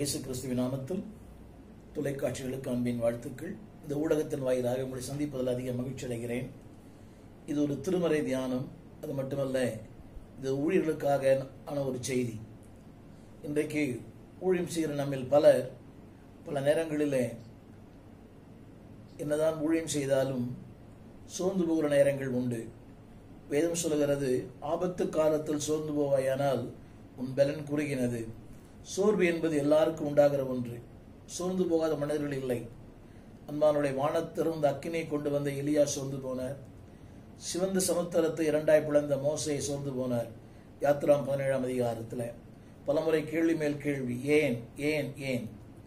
இயேசு கிறிஸ்துவின் நாமத்தில் தொலைக்காட்சிகளுக்கு அன்பின் வாழ்த்துக்கள் இந்த ஊடகத்தின் வாயிலாக உங்களை சந்திப்பதில் அதிக மகிழ்ச்சி அடைகிறேன் இது ஒரு திருமறை தியானம் அது மட்டுமல்ல இது ஊழியர்களுக்காக ஆன ஒரு செய்தி இன்றைக்கு ஊழியம் செய்கிற நம்மில் பலர் பல நேரங்களிலே என்னதான் ஊழியம் செய்தாலும் சோர்ந்து போகிற நேரங்கள் உண்டு வேதம் சொல்லுகிறது ஆபத்து காலத்தில் சோர்ந்து போவாயானால் உன் பலன் குறுகினது சோர்வு என்பது எல்லாருக்கும் உண்டாகிற ஒன்று சோர்ந்து போகாத மனிதர்கள் இல்லை அன்பானுடைய வானத்திலிருந்து அக்கினை கொண்டு வந்த எலியா சோர்ந்து போனார் சிவந்த சமுத்திரத்தை இரண்டாய் பிளந்த மோசையை சோர்ந்து போனார் யாத்ராம் பதினேழாம் அதிகாரத்தில் பலமுறை கேள்வி மேல் கேள்வி ஏன் ஏன் ஏன்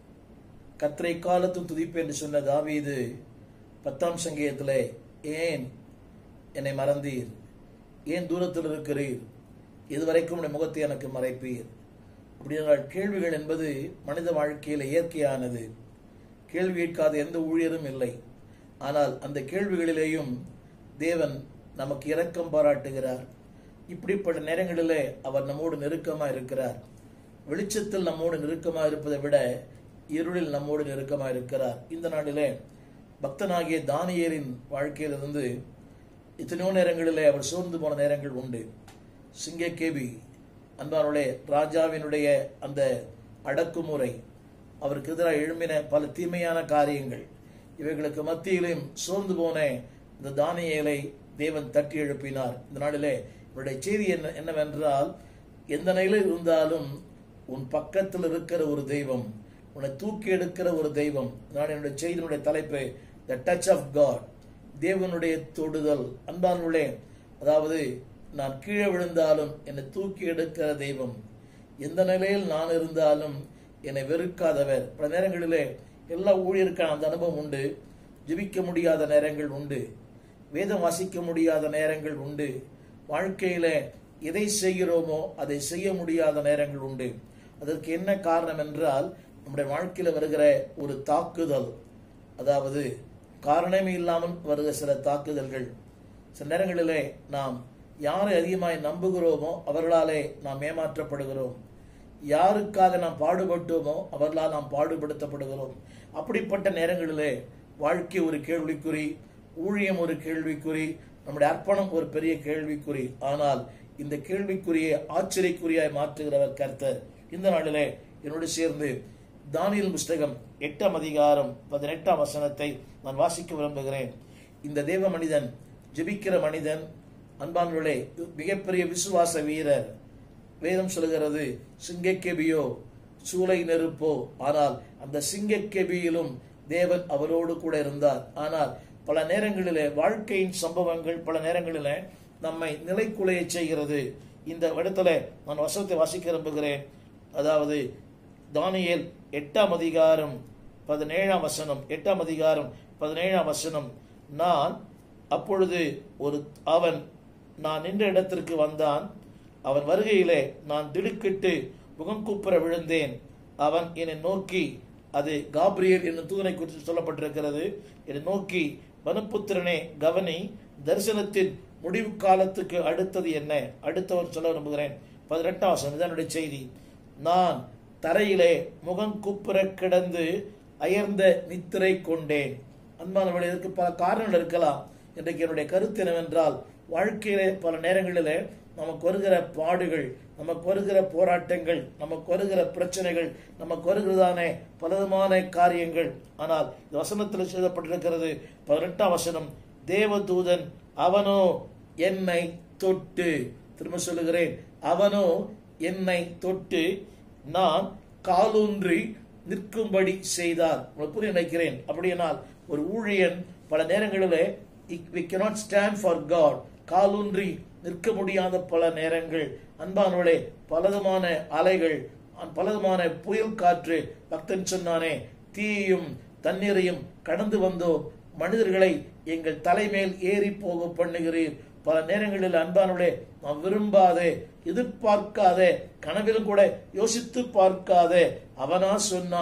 கத்திரை காலத்தும் துதிப்பு என்று சொன்ன தாவீது பத்தாம் சங்கீதத்திலே ஏன் என்னை மறந்தீர் ஏன் தூரத்தில் இருக்கிறீர் இதுவரைக்கும் உடைய முகத்தை எனக்கு மறைப்பீர் அப்படினால் கேள்விகள் என்பது மனித வாழ்க்கையில் இயற்கையானது கேள்வி கேட்காத எந்த ஊழியரும் இல்லை ஆனால் அந்த கேள்விகளிலேயும் தேவன் நமக்கு இரக்கம் பாராட்டுகிறார் இப்படிப்பட்ட நேரங்களிலே அவர் நம்மோடு நெருக்கமாக இருக்கிறார் வெளிச்சத்தில் நம்மோடு நெருக்கமாக இருப்பதை விட இருளில் நம்மோடு நெருக்கமாக இருக்கிறார் இந்த நாளிலே பக்தனாகிய தானியரின் வாழ்க்கையிலிருந்து எத்தனையோ நேரங்களிலே அவர் சோர்ந்து போன நேரங்கள் உண்டு சிங்கக்கேபி அன்பானுடைய ராஜாவினுடைய அந்த அடக்குமுறை அவருக்கு எதிராக எழும்பின பல தீமையான காரியங்கள் இவைகளுக்கு மத்தியிலும் சோர்ந்து போன இந்த தானியலை தேவன் தட்டி எழுப்பினார் இந்த நாளிலே இவருடைய செய்தி என்ன என்னவென்றால் எந்த நிலையில் இருந்தாலும் உன் பக்கத்தில் இருக்கிற ஒரு தெய்வம் உன்னை தூக்கி எடுக்கிற ஒரு தெய்வம் நான் என்னுடைய செய்தியினுடைய தலைப்பு த டச் ஆஃப் காட் தேவனுடைய தொடுதல் அன்பானுள்ளே அதாவது நான் கீழே விழுந்தாலும் என்னை தூக்கி எடுக்கிற தெய்வம் எந்த நிலையில் நான் இருந்தாலும் என்னை வெறுக்காதவர் பல நேரங்களிலே எல்லா ஊழியருக்கான அந்த அனுபவம் உண்டு ஜிபிக்க முடியாத நேரங்கள் உண்டு வேதம் வாசிக்க முடியாத நேரங்கள் உண்டு வாழ்க்கையில எதை செய்கிறோமோ அதை செய்ய முடியாத நேரங்கள் உண்டு அதற்கு என்ன காரணம் என்றால் நம்முடைய வாழ்க்கையில வருகிற ஒரு தாக்குதல் அதாவது காரணமே இல்லாமல் வருகிற சில தாக்குதல்கள் சில நேரங்களிலே நாம் யாரை அதிகமாய் நம்புகிறோமோ அவர்களாலே நாம் ஏமாற்றப்படுகிறோம் யாருக்காக நாம் பாடுபட்டோமோ அவர்களால் நாம் பாடுபடுத்தப்படுகிறோம் அப்படிப்பட்ட நேரங்களிலே வாழ்க்கை ஒரு கேள்விக்குறி ஊழியம் ஒரு கேள்விக்குறி நம்முடைய அர்ப்பணம் ஒரு பெரிய கேள்விக்குறி ஆனால் இந்த கேள்விக்குறியை ஆச்சரியக்குறியாய் மாற்றுகிறவர் கர்த்தர் இந்த நாளிலே என்னோடு சேர்ந்து தானியல் புஸ்தகம் எட்டாம் அதிகாரம் பதினெட்டாம் வசனத்தை நான் வாசிக்க விரும்புகிறேன் இந்த தேவ மனிதன் ஜெபிக்கிற மனிதன் அன்பான்களே மிகப்பெரிய விசுவாச வீரர் வேதம் சொல்கிறது சிங்கக்கெபியோ சூளை நெருப்போ ஆனால் அந்த சிங்கக்கெபியிலும் தேவன் அவரோடு கூட இருந்தார் ஆனால் பல நேரங்களிலே வாழ்க்கையின் சம்பவங்கள் பல நேரங்களிலே நம்மை நிலைக்குலைய செய்கிறது இந்த இடத்துல நான் வசனத்தை வாசிக்க விரும்புகிறேன் அதாவது தானியல் எட்டாம் அதிகாரம் பதினேழாம் வசனம் எட்டாம் அதிகாரம் பதினேழாம் வசனம் நான் அப்பொழுது ஒரு அவன் நான் நின்ற இடத்திற்கு வந்தான் அவன் வருகையிலே நான் திடுக்கிட்டு முகம் கூப்புற விழுந்தேன் அவன் என்னை நோக்கி அது காப்ரியல் என்னும் தூதனை குறித்து சொல்லப்பட்டிருக்கிறது என்னை நோக்கி வனப்புத்திரனே கவனி தரிசனத்தின் முடிவு காலத்துக்கு அடுத்தது என்ன அடுத்தவர் சொல்ல விரும்புகிறேன் பதினெட்டாம் வசனம் இதனுடைய செய்தி நான் தரையிலே முகம் குப்புற கிடந்து அயர்ந்த நித்திரை கொண்டேன் அன்பானவர்கள் இதற்கு பல காரணங்கள் இருக்கலாம் இன்றைக்கு என்னுடைய கருத்து என்னவென்றால் வாழ்க்கையிலே பல நேரங்களிலே நமக்கு வருகிற பாடுகள் நமக்கு வருகிற போராட்டங்கள் நமக்கு வருகிற பிரச்சனைகள் நமக்கு வருகிறதானே பலவிதமான காரியங்கள் ஆனால் இந்த வசனத்தில் செய்யப்பட்டிருக்கிறது பதினெட்டாம் வசனம் தேவதூதன் அவனோ என்னை தொட்டு திரும்ப சொல்லுகிறேன் அவனோ என்னை தொட்டு நான் காலூன்றி நிற்கும்படி செய்தார் புரிய நினைக்கிறேன் அப்படியானால் ஒரு ஊழியன் பல நேரங்களிலே we cannot stand for God காலூன்றி நிற்க முடியாத பல நேரங்கள் அன்பானவளே பலதுமான அலைகள் பலதுமான புயல் காற்று பக்தன் சொன்னானே தீயையும் தண்ணீரையும் கடந்து வந்தோம் மனிதர்களை எங்கள் தலைமேல் ஏறி போக பண்ணுகிறீர் பல நேரங்களில் அன்பானவளே நாம் விரும்பாதே எதிர்பார்க்காதே கனவிலும் கூட யோசித்து பார்க்காதே அவனா சொன்னான்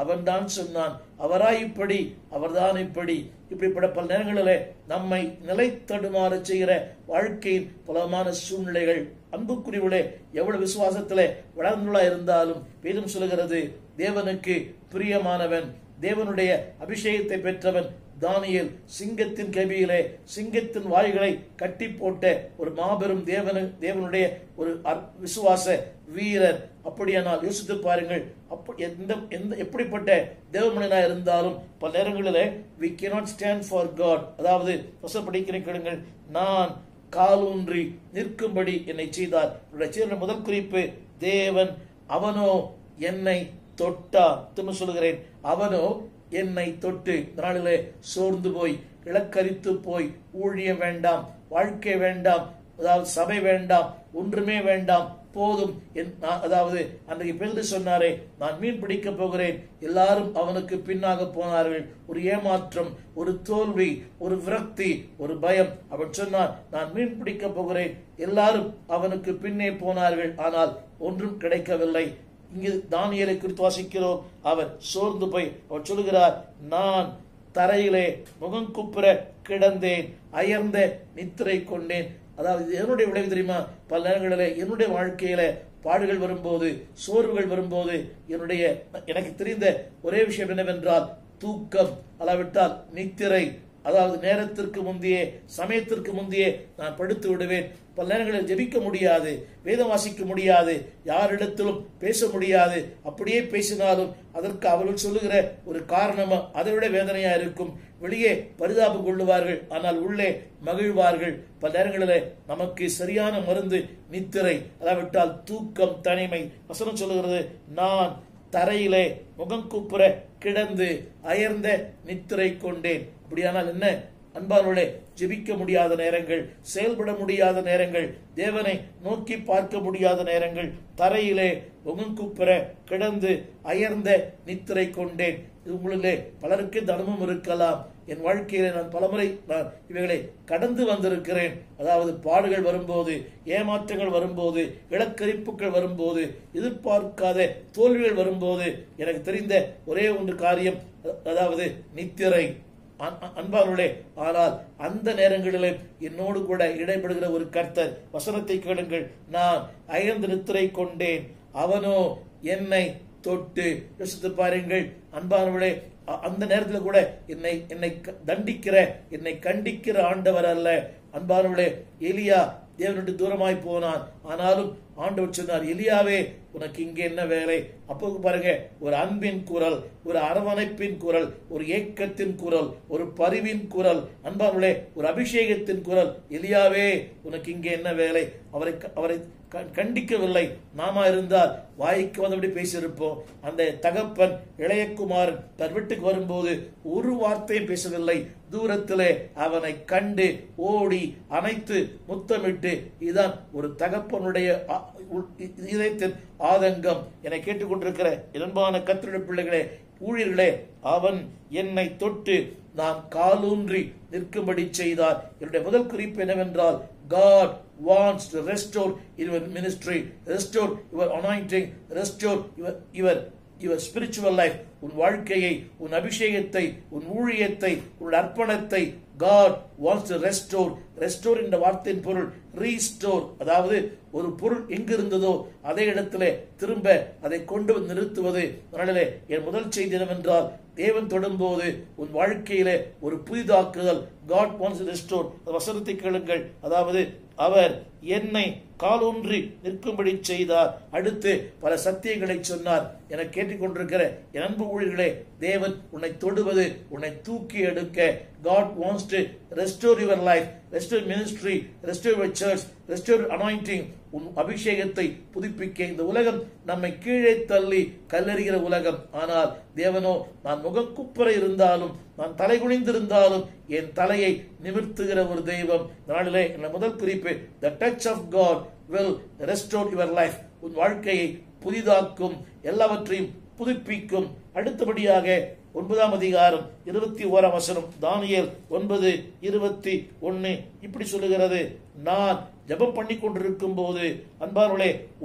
அவன்தான் சொன்னான் அவராய் இப்படி அவர்தான் இப்படி இப்படிப்பட்ட பல நேரங்களிலே நம்மை நிலை தடுமாற செய்கிற வாழ்க்கையின் பலமான சூழ்நிலைகள் அன்புக்குரியவளே எவ்வளவு விசுவாசத்திலே வளர்ந்துள்ளா இருந்தாலும் வேதம் சொல்லுகிறது தேவனுக்கு பிரியமானவன் தேவனுடைய அபிஷேகத்தை பெற்றவன் தானியேல் சிங்கத்தின் கபியிலே சிங்கத்தின் வாய்களை கட்டி போட்ட ஒரு மாபெரும் தேவனு தேவனுடைய ஒரு அற்- விசுவாச வீரர் அப்படியானால் யோசித்து பாருங்கள் அப்ப எந்த எந்த எப்படிப்பட்ட தேவமனிதனா இருந்தாலும் பல நேரங்களிலே we cannot stand for God அதாவது வசப்படிக்கிற கேளுங்கள் நான் காலூன்றி நிற்கும்படி என்னை செய்தார் என்னுடைய செய்த முதல் குறிப்பு தேவன் அவனோ என்னை தொட்டா திரும்ப சொல்லுகிறேன் அவனோ என்னை தொட்டு இந்த நாளிலே சோர்ந்து போய் இலக்கரித்து போய் ஊழியம் வேண்டாம் வாழ்க்கை வேண்டாம் அதாவது சபை வேண்டாம் ஒன்றுமே வேண்டாம் போதும் என்- நான் அதாவது அன்றைக்கு பேருந்து சொன்னாரே நான் மீன் பிடிக்க போகிறேன் எல்லாரும் அவனுக்கு பின்னாக போனார்கள் ஒரு ஏமாற்றம் ஒரு தோல்வி ஒரு விரக்தி ஒரு பயம் அவன் சொன்னான் நான் மீன் பிடிக்க போகிறேன் எல்லாரும் அவனுக்கு பின்னே போனார்கள் ஆனால் ஒன்றும் கிடைக்கவில்லை இங்கு தானியலை குறித்து வாசிக்கிறோம் அவர் சோர்ந்து போய் அவர் சொல்லுகிறார் நான் தரையிலே முகம் குப்புற கிடந்தேன் அயர்ந்த நித்திரை கொண்டேன் அதாவது இது என்னுடைய விளைவு தெரியுமா பல நேரங்களிலே என்னுடைய வாழ்க்கையில பாடுகள் வரும்போது சோர்வுகள் வரும்போது என்னுடைய எனக்கு தெரிந்த ஒரே விஷயம் என்னவென்றால் தூக்கம் அல்லாவிட்டால் நித்திரை அதாவது நேரத்திற்கு முந்தைய சமயத்திற்கு முந்தைய நான் படுத்து விடுவேன் பல நேரங்களில் ஜெபிக்க முடியாது வேதம் வாசிக்க முடியாது யாரிடத்திலும் பேச முடியாது அப்படியே பேசினாலும் அதற்கு அவர்கள் சொல்லுகிற ஒரு காரணமா அதை விட வேதனையா இருக்கும் வெளியே பரிதாபம் கொள்ளுவார்கள் ஆனால் உள்ளே மகிழ்வார்கள் பல நேரங்களிலே நமக்கு சரியான மருந்து நித்திரை அதாவிட்டால் தூக்கம் தனிமை வசனம் சொல்லுகிறது நான் தரையிலே முகம் குப்புற கிடந்து அயர்ந்த நித்திரை கொண்டேன் அப்படியானால் என்ன அன்பானோட ஜெபிக்க முடியாத நேரங்கள் செயல்பட முடியாத நேரங்கள் தேவனை நோக்கி பார்க்க முடியாத நேரங்கள் தரையிலே முகம் குப்புற கிடந்து அயர்ந்த நித்திரை கொண்டேன் இது உங்களிலே பலருக்கு தனமும் இருக்கலாம் என் வாழ்க்கையிலே நான் பலமுறை நான் இவைகளை கடந்து வந்திருக்கிறேன் அதாவது பாடுகள் வரும்போது ஏமாற்றங்கள் வரும்போது இலக்கரிப்புகள் வரும்போது எதிர்பார்க்காத தோல்விகள் வரும்போது எனக்கு தெரிந்த ஒரே ஒன்று காரியம் அ- அதாவது நித்திரை அன்- அன்- அன்பார்களே ஆனால் அந்த நேரங்களிலே என்னோடு கூட இடைபடுகிற ஒரு கர்த்தர் வசனத்தை கேளுங்கள் நான் அயர்ந்து நித்திரை கொண்டேன் அவனோ என்னை தொட்டு யோசித்து பாருங்கள் அன்பானவர்களே அ- அந்த நேரத்தில் கூட என்னை என்னை க- தண்டிக்கிற என்னை கண்டிக்கிற ஆண்டவர் அல்ல அன்பானவர்களே எலியா தேவனுடைய தூரமாய் போனான் ஆனாலும் ஆண்டவர் சொன்னார் எலியாவே உனக்கு இங்கே என்ன வேலை அப்போ பாருங்க ஒரு அன்பின் குரல் ஒரு அரவணைப்பின் குரல் ஒரு ஏக்கத்தின் குரல் ஒரு பரிவின் குரல் அன்பார்களே ஒரு அபிஷேகத்தின் குரல் எலியாவே உனக்கு இங்கே என்ன வேலை அவரை அவரை க- கண்டிக்கவில்லை நாம இருந்தால் வாய்க்கு வந்தபடி பேசியிருப்போம் அந்த தகப்பன் இளையகுமாரன் தன் வீட்டுக்கு வரும்போது ஒரு வார்த்தையும் பேசவில்லை தூரத்திலே அவனை கண்டு ஓடி அணைத்து முத்தமிட்டு இதுதான் ஒரு தகப்பனுடைய ஆ- உள்- இ- இதயத்தின் ஆதங்கம் என்னை கேட்டுக்கொண்டிருக்கிற அன்பான கத்திரிட பிள்ளைகளே ஊழியர்களே அவன் என்னை தொட்டு நான் காலூன்றி நிற்கும்படி செய்தார் என்னுடைய முதல் குறிப்பு என்னவென்றால் God wants to restore your ministry, restore your anointing, restore your your your spiritual life உன் வாழ்க்கையை உன் அபிஷேகத்தை உன் ஊழியத்தை உன் அர்ப்பணத்தை God wants to restore restore என்ற வார்த்தையின் பொருள் ரீஸ்டோர் அதாவது ஒரு பொருள் எங்கு இருந்ததோ அதே இடத்திலே திரும்ப அதை கொண்டு வந்து நிறுத்துவது அதனாலே என் முதல் செய்தி என்னவென்றால் தேவன் தொடும்போது உன் வாழ்க்கையிலே ஒரு புதிதாக்குதல் காட் வான்ஸ் ரெஸ்டோர் வசனத்தை கேளுங்கள் அதாவது அவர் என்னை காலூன்றி நிற்கும்படி செய்தார் அடுத்து பல சத்தியங்களை சொன்னார் என கேட்டுக்கொண்டிருக்கிற என் அன்பு ஊழியர்களே தேவன் உன்னை தொடுவது உன்னை தூக்கி எடுக்க God wants to restore your life restore ministry restore your church restore anointing உன் அபிஷேகத்தை புதுப்பிக்க இந்த உலகம் நம்மை கீழே தள்ளி கல்லறிகிற உலகம் ஆனால் தேவனோ நான் முகக்குப்புற இருந்தாலும் நான் தலை குனிந்திருந்தாலும் என் தலையை நிமிர்த்துகிற ஒரு தெய்வம் இந்த நாளிலே என் முதல் குறிப்பு the touch of God will restore your life உன் வாழ்க்கையை புதிதாக்கும் எல்லாவற்றையும் புதுப்பிக்கும் அடுத்தபடியாக ஒன்பதாம் அதிகாரம் இருபத்தி ஓராம் வசனம் தானியேல் ஒன்பது இருபத்தி ஒன்னு இப்படி சொல்லுகிறது நான் ஜெபம் பண்ணி கொண்டிருக்கும் போது அன்பார்களே ஒரு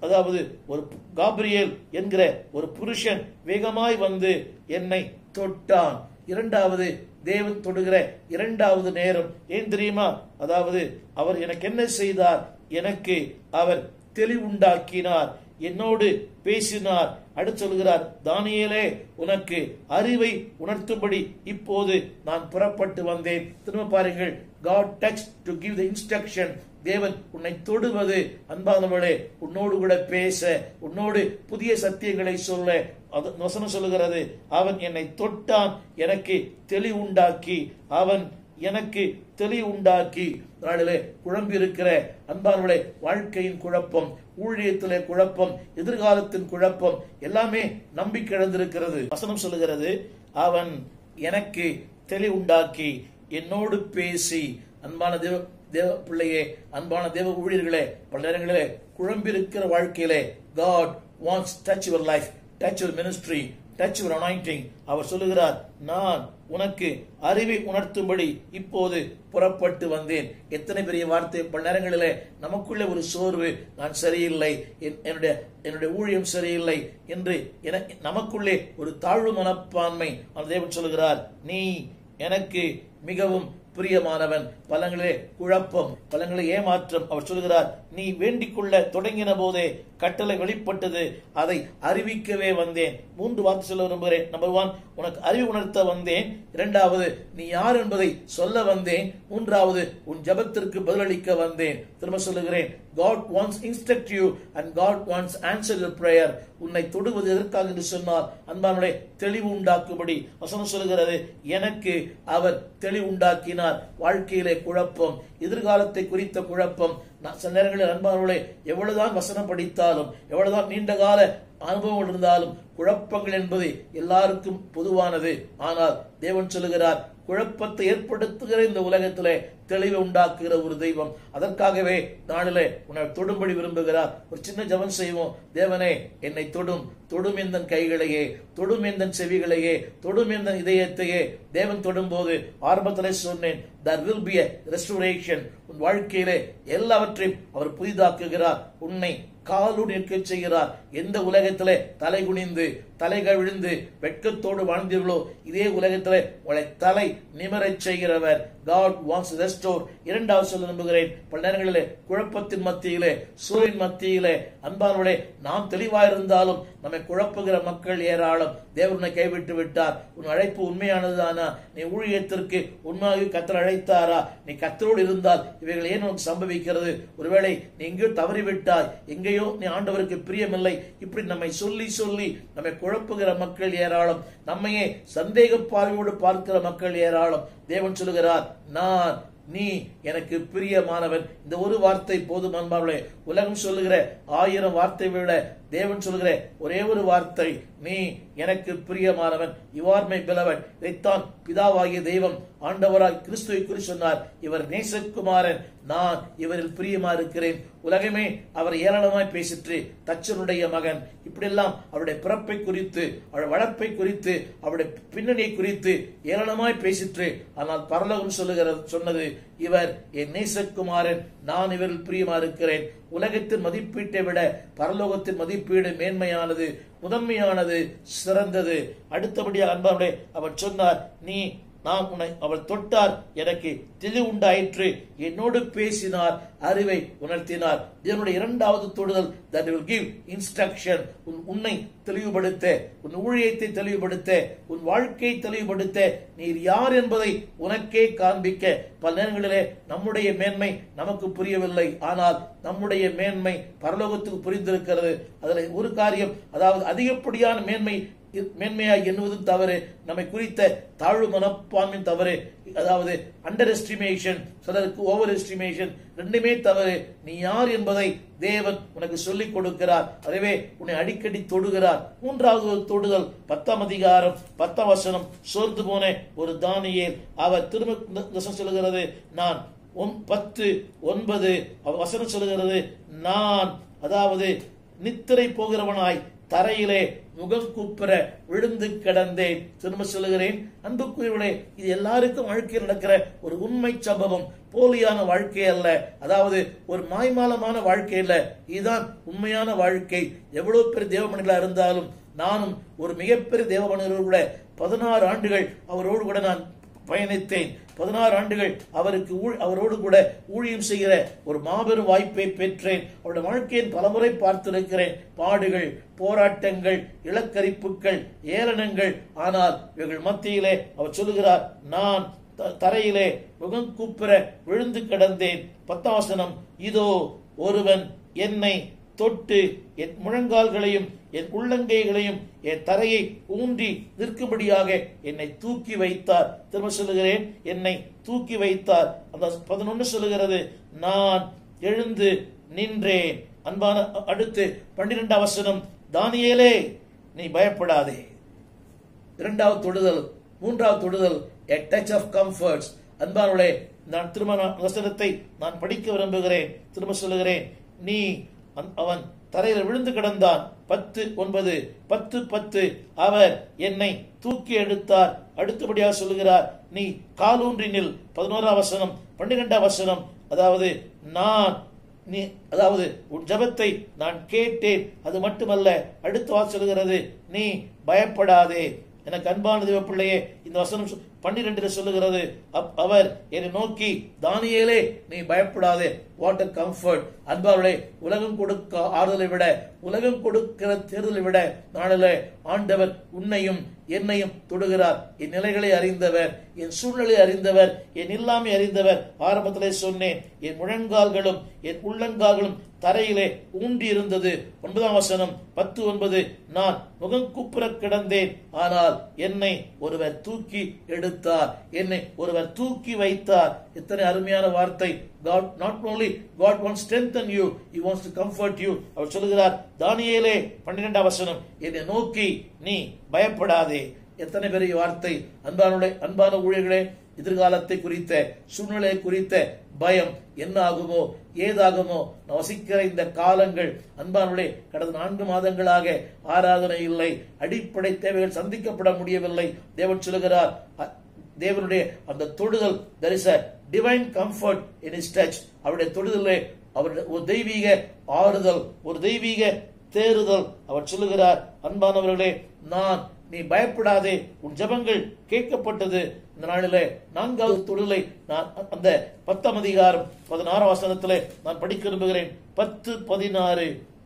அதாவது ஒரு காப்ரியேல் என்கிற ஒரு புருஷன் வேகமாய் வந்து என்னை தொட்டான் இரண்டாவது தேவன் தொடுகிற இரண்டாவது நேரம் ஏன் தெரியுமா அதாவது அவர் எனக்கு என்ன செய்தார் எனக்கு அவர் தெளிவுண்டாக்கினார் என்னோடு பேசினார் அடுத்து சொல்கிறார் தானியேலே உனக்கு அறிவை உணர்த்தும்படி இப்போது நான் புறப்பட்டு வந்தேன் திரும்ப பாருங்கள் God touched to give the instruction தேவன் உன்னை தொடுவது அன்பானவளே உன்னோடு கூட பேச உன்னோடு புதிய சத்தியங்களை சொல்ல அது வசனம் சொல்லுகிறது அவன் என்னை தொட்டான் எனக்கு தெளிவுண்டாக்கி அவன் எனக்கு தெளிவுண்டாக்கி நாளிலே குழம்பி இருக்கிற அன்பானவளே வாழ்க்கையின் குழப்பம் ஊழியத்திலே குழப்பம் எதிர்காலத்தின் குழப்பம் எல்லாமே நம்பிக்கை இழந்திருக்கிறது வசனம் சொல்லுகிறது அவன் எனக்கு தெளிவுண்டாக்கி என்னோடு பேசி அன்பான தேவ தேவ பிள்ளையே அன்பான தேவ ஊழியர்களே பல நேரங்களிலே குழம்பிருக்கிற வாழ்க்கையிலே God wants touch your life touch your ministry touch your anointing அவர் சொல்லுகிறார் நான் உனக்கு அறிவை உணர்த்தும்படி இப்போது புறப்பட்டு வந்தேன் எத்தனை பெரிய வார்த்தை பல நேரங்களிலே நமக்குள்ளே ஒரு சோர்வு நான் சரியில்லை என்- என்னுடைய என்னுடைய ஊழியம் சரியில்லை என்று என நமக்குள்ளே ஒரு தாழ்வு மனப்பான்மை அந்த தேவன் சொல்லுகிறார் நீ எனக்கு மிகவும் பிரியமானவன் பலங்களே குழப்பம் பலங்களே ஏமாற்றம் அவர் சொல்கிறார் நீ வேண்டிக் கொள்ள தொடங்கின போதே கட்டளை வெளிப்பட்டது அதை அறிவிக்கவே வந்தேன் மூன்று வார்த்தை சொல்ல விரும்புகிறேன் நம்பர் ஒன் உனக்கு அறிவு உணர்த்த வந்தேன் இரண்டாவது நீ யார் என்பதை சொல்ல வந்தேன் மூன்றாவது உன் ஜெபத்திற்கு பதிலளிக்க வந்தேன் திரும்ப சொல்லுகிறேன் God wants instruct you and God wants answer your prayer உன்னை தொடுவது எதற்காக என்று சொன்னால் அன்பானுடைய தெளிவு உண்டாக்கும்படி வசனம் சொல்லுகிறது எனக்கு அவர் தெளிவு உண்டாக்கினார் வாழ்க்கையிலே குழப்பம் எதிர்காலத்தை குறித்த குழப்பம் நான் சில நேரங்களில் அன்பானவர்களே எவ்வளவுதான் வசனம் படித்தாலும் எவ்வளவுதான் நீண்ட கால அனுபவம் இருந்தாலும் குழப்பங்கள் என்பது எல்லாருக்கும் பொதுவானது ஆனால் தேவன் சொல்லுகிறார் குழப்பத்தை ஏற்படுத்துகிற இந்த உலகத்திலே தெளிவை உண்டாக்குகிற ஒரு தெய்வம் அதற்காகவே நாளிலே உன்னை தொடும்படி விரும்புகிறார் ஒரு சின்ன ஜெபம் செய்வோம் தேவனே என்னை தொடும் தொடும் எந்தன் கைகளையே தொடும் எந்தன் செவிகளையே தொடும் எந்தன் இதயத்தையே தேவன் தொடும்போது ஆரம்பத்திலே சொன்னேன் there will be a restoration உன் வாழ்க்கையிலே எல்லாவற்றையும் அவர் புதிதாக்குகிறார் உன்னை காலு நிற்க செய்கிறார் எந்த உலகத்திலே தலை குனிந்து தலைகள் விழுந்து வெட்கத்தோடு வாழ்ந்தீர்களோ இதே உலகத்திலே உங்களை தலை நிமரச் செய்கிறவர் God wants to restore இரண்டாவது சொல்ல நம்புகிறேன் பல நேரங்களிலே குழப்பத்தின் மத்தியிலே சூரியன் மத்தியிலே அன்பானவர்களே நாம் தெளிவாயிருந்தாலும் நம்மை குழப்புகிற மக்கள் ஏராளம் தேவனை கைவிட்டு விட்டார் உன் அழைப்பு உண்மையானதுதானா நீ ஊழியத்திற்கு உண்மையாக கத்தர் அழைத்தாரா நீ கத்தரோடு இருந்தால் இவைகள் ஏன் உனக்கு சம்பவிக்கிறது ஒருவேளை நீ எங்கேயோ தவறிவிட்டாய் எங்கேயோ நீ ஆண்டவருக்கு பிரியமில்லை இப்படி நம்மை சொல்லி சொல்லி நம்மை குழப்புகிற மக்கள் ஏராளம் நம்மையே சந்தேக பார்வையோடு பார்க்கிற மக்கள் ஏராளம் தேவன் சொல்லுகிறார் நான் நீ எனக்கு பிரியமானவன் இந்த ஒரு வார்த்தை போதும் அன்பார்களே உலகம் சொல்லுகிற ஆயிரம் வார்த்தை விட தேவன் சொல்லுகிற ஒரே ஒரு வார்த்தை நீ எனக்கு பிரியமானவன் யுவார் மை பிலவன் இதைத்தான் பிதாவாகிய தெய்வம் ஆண்டவராய் கிறிஸ்துவை குறித்து சொன்னார் இவர் நேசகுமாரன் நான் இவரில் பிரியமா இருக்கிறேன் உலகமே அவர் ஏராளமாய் பேசிற்று தச்சனுடைய மகன் இப்படியெல்லாம் அவருடைய பிறப்பை குறித்து அவருடைய வளர்ப்பை குறித்து அவருடைய பின்னணியை குறித்து ஏராளமாய் பேசிற்று ஆனால் பரலோகம் சொல்லுகிறது சொன்னது இவர் என் நேசகுமாரன் நான் இவரில் பிரியமா இருக்கிறேன் உலகத்தின் மதிப்பீட்டை விட பரலோகத்தின் மதிப்பீடு மேன்மையானது முதன்மையானது சிறந்தது அடுத்தபடியாக அன்பாவுடைய அவர் சொன்னார் நீ நான் உன்னை அவர் தொட்டார் எனக்கு தெளிவு உண்டாயிற்று என்னோடு பேசினார் அறிவை உணர்த்தினார் இதனுடைய இரண்டாவது தொடுதல் that will give instruction உன் உன்னை தெளிவுபடுத்த உன் ஊழியத்தை தெளிவுபடுத்த உன் வாழ்க்கையை தெளிவுபடுத்த நீர் யார் என்பதை உனக்கே காண்பிக்க பல நேரங்களிலே நம்முடைய மேன்மை நமக்கு புரியவில்லை ஆனால் நம்முடைய மேன்மை பரலோகத்துக்கு புரிந்திருக்கிறது அதுல ஒரு காரியம் அதாவது அதிகப்படியான மேன்மை மேன்மையாய் எண்ணுவதும் தவறு நம்மை குறித்த தாழ்வு மனப்பான்மையும் தவறு அதாவது அண்டர் எஸ்டிமேஷன் சிலருக்கு ஓவர் எஸ்டிமேஷன் ரெண்டுமே தவறு நீ யார் என்பதை தேவன் உனக்கு சொல்லிக் கொடுக்கிறார் அதுவே உன்னை அடிக்கடி தொடுகிறார் மூன்றாவது ஒரு தொடுதல் பத்தாம் அதிகாரம் பத்தாம் வசனம் சோர்ந்து போன ஒரு தானியேல் அவர் திரும்ப இந்த வசனம் சொல்லுகிறது நான் ஒன் பத்து ஒன்பது அவர் வசனம் சொல்லுகிறது நான் அதாவது நித்திரை போகிறவனாய் தரையிலே முகம் கூப்புற விழுந்து கிடந்தேன் திரும்ப சொல்லுகிறேன் அன்புக்குரியவர்களே இது எல்லாருக்கும் வாழ்க்கையில் நடக்கிற ஒரு உண்மை சம்பவம் போலியான வாழ்க்கை அல்ல அதாவது ஒரு மாய்மாலமான வாழ்க்கை அல்ல இதுதான் உண்மையான வாழ்க்கை எவ்வளவு பெரிய தேவமணிகளா இருந்தாலும் நானும் ஒரு மிகப்பெரிய தேவமனிதரோடு கூட பதினாறு ஆண்டுகள் அவரோடு கூட நான் பயணித்தேன் பதினாறு ஆண்டுகள் அவருக்கு ஊழ்- அவரோடு கூட ஊழியம் செய்கிற ஒரு மாபெரும் வாய்ப்பை பெற்றேன் அவருடைய வாழ்க்கையின் பலமுறை பார்த்திருக்கிறேன் பாடுகள் போராட்டங்கள் இலக்கரிப்புகள் ஏளனங்கள் ஆனால் இவர்கள் மத்தியிலே அவர் சொல்லுகிறார் நான் த- தரையிலே முகம் கூப்புற விழுந்து கிடந்தேன் பத்தாவசனம் இதோ ஒருவன் என்னை தொட்டு என் முழங்கால்களையும் என் உள்ளங்கைகளையும் என் தரையை ஊன்றி நிற்கும்படியாக என்னை தூக்கி வைத்தார் திரும்ப சொல்லுகிறேன் என்னை தூக்கி வைத்தார் அந்த பதினொன்று சொல்லுகிறது நான் எழுந்து நின்றேன் அன்பான அடுத்து பன்னிரெண்டாம் வசனம் தானியேலே நீ பயப்படாதே இரண்டாவது தொடுதல் மூன்றாவது தொடுதல் a டச் ஆஃப் கம்ஃபர்ட்ஸ் அன்பானவளே நான் திரும்ப நான் வசனத்தை நான் படிக்க விரும்புகிறேன் திரும்ப சொல்லுகிறேன் நீ அந்- அவன் தரையில் விழுந்து கிடந்தான் பத்து ஒன்பது பத்து பத்து அவர் என்னை தூக்கி எடுத்தார் அடுத்தபடியாக சொல்லுகிறார் நீ காலூன்றி நில் பதினோராம் வசனம் பன்னிரெண்டாம் வசனம் அதாவது நான் நீ அதாவது உன் ஜெபத்தை நான் கேட்டேன் அது மட்டுமல்ல அடுத்த வாக்கு சொல்லுகிறது நீ பயப்படாதே எனக்கு அன்பான தேவ பிள்ளையே இந்த வசனம் சொ- பன்னிரெண்டுல சொல்லுகிறது அப்- அவர் என்னை நோக்கி தானியேலே நீ பயப்படாதே வாட் அ கம்ஃபர்ட் அன்பார்களே உலகம் கொடுக்க ஆறுதலை விட உலகம் கொடுக்கிற தேர்தலை விட நாளிலே ஆண்டவர் உன்னையும் என்னையும் தொடுகிறார் என் நிலைகளை அறிந்தவர் என் சூழ்நிலை அறிந்தவர் என் இல்லாமை அறிந்தவர் ஆரம்பத்திலே சொன்னேன் என் முழங்கால்களும் என் உள்ளங்கால்களும் தரையிலே ஊன்றி இருந்தது ஒன்பதாம் வசனம் பத்து ஒன்பது நான் முகம் குப்புற கிடந்தேன் ஆனால் என்னை ஒருவர் தூக்கி எடுத்தார் என்னை ஒருவர் தூக்கி வைத்தார் எத்தனை அருமையான வார்த்தை God not only God wants to strengthen you he wants to comfort you அவர் சொல்லுகிறார் தானியேலே பன்னிரெண்டாம் வசனம் என்னை நோக்கி நீ பயப்படாதே எத்தனை பெரிய வார்த்தை அன்பானுடைய அன்பான ஊழியர்களே எதிர்காலத்தை குறித்த சூழ்நிலை குறித்த பயம் என்ன ஆகுமோ ஏதாகுமோ நான் வசிக்கிற இந்த காலங்கள் அன்பானுடைய கடந்த நான்கு மாதங்களாக ஆராதனை இல்லை அடிப்படை தேவைகள் சந்திக்கப்பட முடியவில்லை தேவன் சொல்லுகிறார் அ- தேவனுடைய அந்த தொடுதல் there is a divine comfort in his touch அவருடைய தொடுதலே அவருடைய ஒரு தெய்வீக ஆறுதல் ஒரு தெய்வீக தேறுதல் அவர் சொல்லுகிறார் அன்பானவர்களே நான் நீ பயப்படாதே உன் ஜெபங்கள் கேட்கப்பட்டது இந்த நாளிலே நான்காவது தொடுதலை நான் அந்த பத்தாம் அதிகாரம் பதினாறாம் வசனத்திலே நான் படிக்க விரும்புகிறேன் பத்து பதினாறு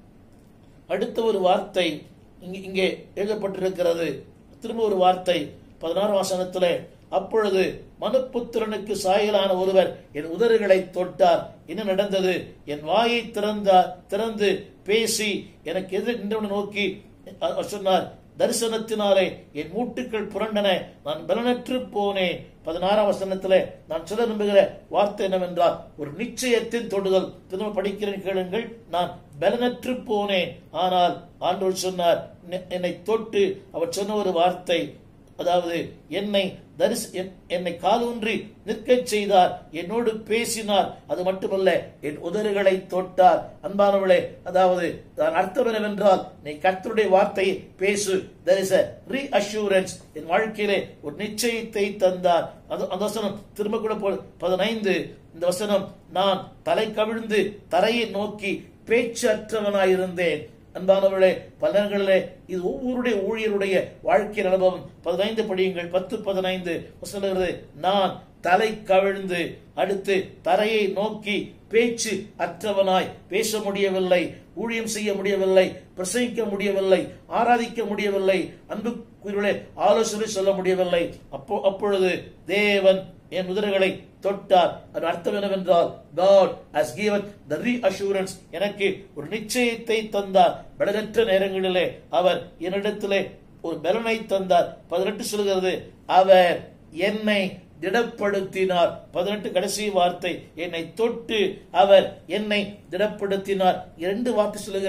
அடுத்த ஒரு வார்த்தை இங்கே இங்கே எழுதப்பட்டிருக்கிறது திரும்ப ஒரு வார்த்தை பதினாறாம் வசனத்திலே அப்பொழுது மனுப்புத்திரனுக்கு சாயலான ஒருவர் என் உதறுகளை தொட்டார் என்ன நடந்தது என் வாயை திறந்தார் திறந்து பேசி எனக்கு எதிர் நின்றவனை நோக்கி அவர் சொன்னார் தரிசனத்தினாலே என் மூட்டுக்கள் புரண்டன நான் பலனற்று போனேன் பதினாறாம் வசனத்திலே நான் சொல்ல விரும்புகிற வார்த்தை என்னவென்றால் ஒரு நிச்சயத்தின் தொடுதல் திரும்ப படிக்கிறேன் கேளுங்கள் நான் பலனற்று போனேன் ஆனால் ஆண்டவர் சொன்னார் "என்னை- என்னை தொட்டு அவர் சொன்ன ஒரு வார்த்தை அதாவது என்னை தரிச என்- என்னை காலூன்றி நிற்கச் செய்தார் என்னோடு பேசினார் அது மட்டுமல்ல என் உதறுகளை தொட்டார் அன்பானவளே அதாவது நான் அர்த்தம் என்னவென்றால் நீ கர்த்தருடைய வார்த்தையை பேசு there is a reassurance என் வாழ்க்கையிலே ஒரு நிச்சயத்தை தந்தார் அது அந்த வசனம் திரும்ப கூட போ பதினைந்து இந்த வசனம் நான் தலை கவிழ்ந்து தரையை நோக்கி பேச்சற்றவனாயிருந்தேன் அன்பானவர்களே பலன்களிலே இது ஒவ்வொருடைய ஊழியருடைய வாழ்க்கை அனுபவம் பதினைந்து படியுங்கள் பத்து பதினைந்து சொல்லுகிறது நான் தலை கவிழ்ந்து அடுத்து தரையை நோக்கி பேச்சு அற்றவனாய் பேச முடியவில்லை ஊழியம் செய்ய முடியவில்லை பிரசங்கிக்க முடியவில்லை ஆராதிக்க முடியவில்லை அன்புக்குரியவர்களே ஆலோசனை சொல்ல முடியவில்லை அப்போ அப்பொழுது தேவன் என் உதடுகளை தொட்டார் அதன் அர்த்தம் என்னவென்றால் God has given the reassurance எனக்கு ஒரு நிச்சயத்தை தந்தார் பலனற்ற நேரங்களிலே அவர் என்னிடத்திலே ஒரு பலனை தந்தார் பதினெட்டு சொல்கிறது அவர் என்னை திடப்படுத்தினார் பதினெட்டு கடைசி வார்த்தை என்னை தொட்டு அவர் என்னை திடப்படுத்தினார் இரண்டு வார்த்தை சொல்லுகிறேன்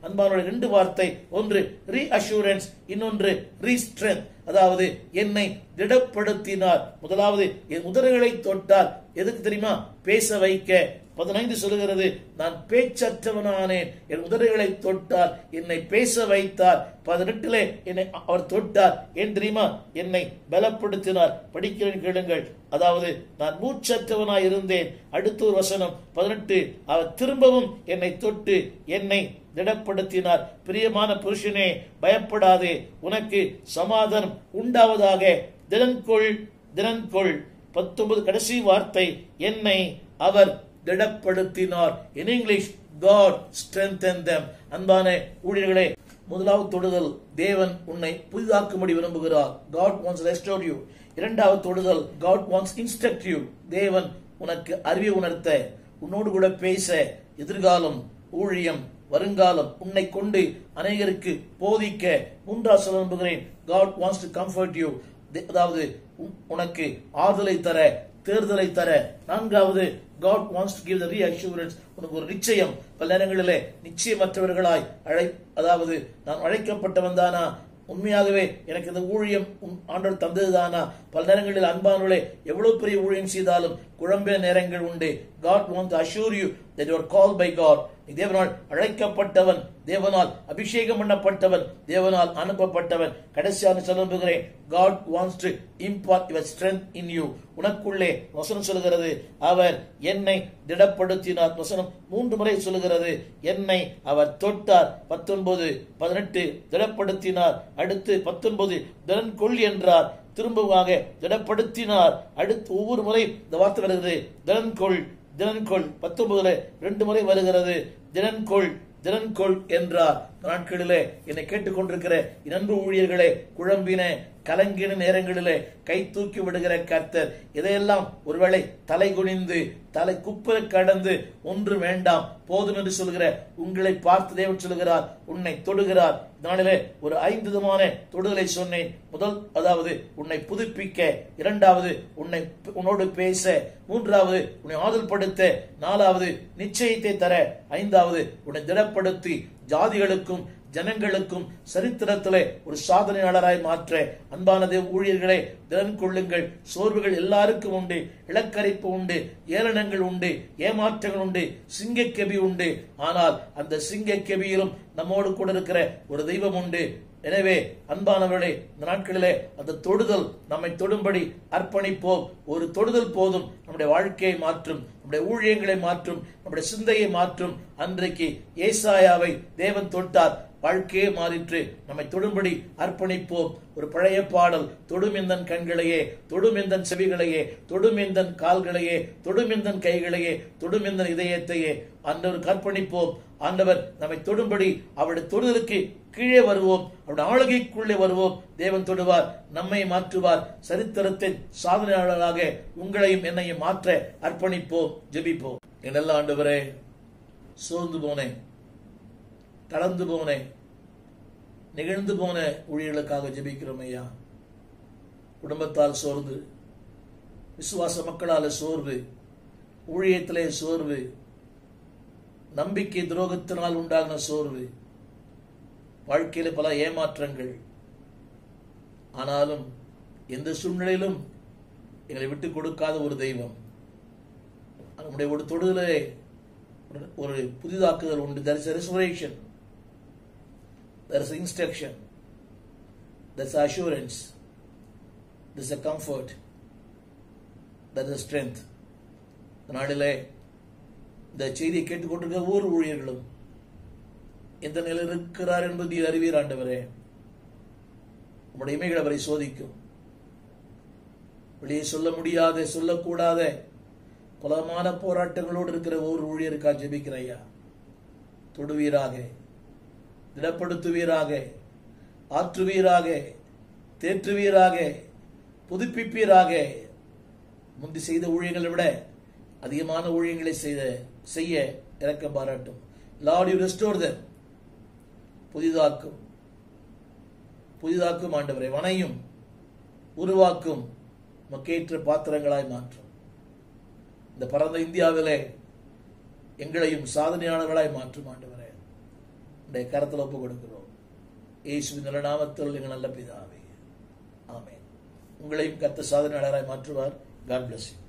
அன்பானுடைய ரெண்டு வார்த்தை ஒன்று ரீ அஷூரன்ஸ் இன்னொன்று ரீஸ்ட்ரென்த் அதாவது என்னை திடப்படுத்தினார் முதலாவது என் உதடுகளை தொட்டார் எதுக்கு தெரியுமா பேச வைக்க பதினைந்து சொல்லுகிறது நான் பேச்சற்றவனானேன் என் உதடுகளை தொட்டார் என்னை பேச வைத்தார் பதினெட்டிலே என்னை அவர் தொட்டார் ஏன் தெரியுமா என்னை பலப்படுத்தினார் படிக்கிறேன் கேளுங்கள் அதாவது நான் மூச்சற்றவனாய் இருந்தேன் அடுத்த ஒரு வசனம் பதினெட்டு அவர் திரும்பவும் என்னை தொட்டு என்னை திடப்படுத்தினார் பிரியமான புருஷனே பயப்படாதே உனக்கு சமாதானம் உண்டாவதாக தினன்கொள் தினன்கொள் பத்தொன்பது கடைசி வார்த்தை என்னை அவர் திடப்படுத்தினார் in English God strengthened them அன்பான ஊழியர்களே முதலாவது தொடுதல் தேவன் உன்னை புதிதாக்கும்படி விரும்புகிறார் God wants to restore you இரண்டாவது தொடுதல் காட் wants instruct you தேவன் உனக்கு அறிவை உணர்த்த உன்னோடு கூட பேச எதிர்காலம் ஊழியம் வருங்காலம் உன்னை கொண்டு அநேகருக்கு போதிக்க மூன்றாவது சொல்ல விரும்புகிறேன் God wants to comfort you அதாவது உ- உனக்கு ஆறுதலை தர தேர்தலை தர நான்காவது God wants to give the reassurance உனக்கு ஒரு நிச்சயம் பல நேரங்களிலே நிச்சயமற்றவர்களாய் அழை அதாவது நான் அழைக்கப்பட்டவன் தானா உண்மையாகவே எனக்கு இந்த ஊழியம் உன் ஆண்டவர் தந்ததுதானா பல நேரங்களில் அன்பானவர்களே எவ்வளவு பெரிய ஊழியம் செய்தாலும் குழம்பிய நேரங்கள் உண்டு God wants to assure you that you are called by God நீ தேவனால் அழைக்கப்பட்டவன் தேவனால் அபிஷேகம் பண்ணப்பட்டவன் தேவனால் அனுப்பப்பட்டவன் கடைசியாக சொல்ல விரும்புகிறேன் God wants to impart your strength in you உனக்குள்ளே வசனம் சொல்லுகிறது அவர் என்னை திடப்படுத்தினார் வசனம் மூன்று முறை சொல்லுகிறது என்னை அவர் தொட்டார் பத்தொன்பது பதினெட்டு திடப்படுத்தினார் அடுத்து பத்தொன்பது திறன் கொள் என்றார் திரும்பமாக திடப்படுத்தினார் அடுத்து ஒவ்வொரு முறை இந்த வார்த்தை வருகிறது திறன்கொள் திறன்கொள் பத்தொன்பதுல ரெண்டு முறை வருகிறது திறன்கொள் திறன்கொள் என்றார் நாட்களிலே என்னை கேட்டுக்கொண்டிருக்கிற என் அன்பு ஊழியர்களே குழம்பின கலங்கின நேரங்களிலே கை தூக்கி விடுகிற கர்த்தர் இதையெல்லாம் ஒருவேளை தலை குனிந்து தலை குப்புற கடந்து ஒன்று வேண்டாம் போதும் என்று சொல்கிற உங்களை பார்த்து தேவன் சொல்கிறார் உன்னை தொடுகிறார் நாளிலே ஒரு ஐந்து விதமான தொடுதலை சொன்னேன் முதல் அதாவது உன்னை புதுப்பிக்க இரண்டாவது உன்னை உன்னோடு பேச மூன்றாவது உன்னை ஆதல்படுத்த நாலாவது நிச்சயத்தை தர ஐந்தாவது உன்னை திடப்படுத்தி ஜாதிகளுக்கும் ஜனங்களுக்கும் சரித்திரத்திலே ஒரு சாதனையாளராய் மாற்ற அன்பான தேவ ஊழியர்களே திறன் கொள்ளுங்கள் சோர்வுகள் எல்லாருக்கும் உண்டு இலக்கரிப்பு உண்டு ஏளனங்கள் உண்டு ஏமாற்றங்கள் உண்டு சிங்கக்கெபி உண்டு ஆனால் அந்த சிங்கக்கெபியிலும் நம்மோடு கூட இருக்கிற ஒரு தெய்வம் உண்டு எனவே அன்பானவர்களே இந்த நாட்களிலே அந்த தொடுதல் நம்மை தொடும்படி அர்ப்பணிப்போம் ஒரு தொடுதல் போதும் நம்முடைய வாழ்க்கையை மாற்றும் நம்முடைய ஊழியங்களை மாற்றும் நம்முடைய சிந்தையை மாற்றும் அன்றைக்கு ஏசாயாவை தேவன் தொட்டார் வாழ்க்கையே மாறிற்று நம்மை தொடும்படி அர்ப்பணிப்போம் ஒரு பழைய பாடல் தொடுமெந்தன் கண்களையே தொடுமெந்தன் செவிகளையே தொடுமெந்தன் கால்களையே தொடுமெந்தன் கைகளையே தொடுமெந்தன் இதயத்தையே ஆண்டவருக்கு அர்ப்பணிப்போம் ஆண்டவர் நம்மை தொடும்படி அவருடைய தொடுதலுக்கு கீழே வருவோம் அவருடைய ஆளுகைக்குள்ளே வருவோம் தேவன் தொடுவார் நம்மை மாற்றுவார் சரித்திரத்தின் சாதனையாளராக உங்களையும் என்னையும் மாற்ற அர்ப்பணிப்போம் ஜெபிப்போம் என்னெல்லாம் ஆண்டவரே சோர்ந்து போனேன் தளர்ந்து போனேன் நிகழ்ந்து போன ஊழியர்களுக்காக ஜெபிக்கிறோம் ஐயா குடும்பத்தால் சோர்ந்து விசுவாச மக்களால சோர்வு ஊழியத்திலே சோர்வு நம்பிக்கை துரோகத்தினால் உண்டாகின சோர்வு வாழ்க்கையில பல ஏமாற்றங்கள் ஆனாலும் எந்த சூழ்நிலையிலும் எங்களை விட்டு கொடுக்காத ஒரு தெய்வம் நம்முடைய ஒரு தொடுதலே ஒரு- ஒரு புதிதாக்குதல் உண்டு there is a restoration there is instruction there's assurance there's a comfort there's a strength இந்த நாளிலே இந்த செய்தியை கேட்டுக்கொண்டிருக்கிற ஒவ்வொரு ஊழியர்களும் எந்த நிலையில் இருக்கிறார் என்பது நீர் அறிவீர் ஆண்டவரே உம்முடைய இமைகள் அவரை சோதிக்கும் வெளியே சொல்ல முடியாத சொல்லக்கூடாத பலமான போராட்டங்களோடு இருக்கிற ஒவ்வொரு ஊழியருக்காக ஜெபிக்கிற ஐயா தொடுவீராக திடப்படுத்துவீராக ஆற்றுவீராக தேற்றுவீராக புதுப்பிப்பீராக முந்தி செய்த ஊழியங்களை விட அதிகமான ஊழியங்களை செய்த செய்ய இறக்கம் பாராட்டும் லார்ட் யூ ரெஸ்டோர் them புதிதாக்கும் புதிதாக்கும் ஆண்டவரை வனையும் உருவாக்கும் மக்கேற்ற பாத்திரங்களாய் மாற்றும் இந்த பரந்த இந்தியாவிலே எங்களையும் சாதனையாளர்களாய் மாற்றும் ஆண்டவரே உடைய கரத்தில் ஒப்பு கொடுக்கிறோம் இயேசுவின் நல்ல நாமத்தில் எங்கள் நல்ல பிதாவே ஆமென் உங்களையும் கத்த சாதனையாளராய் மாற்றுவார் காட் பிளஸ் யூ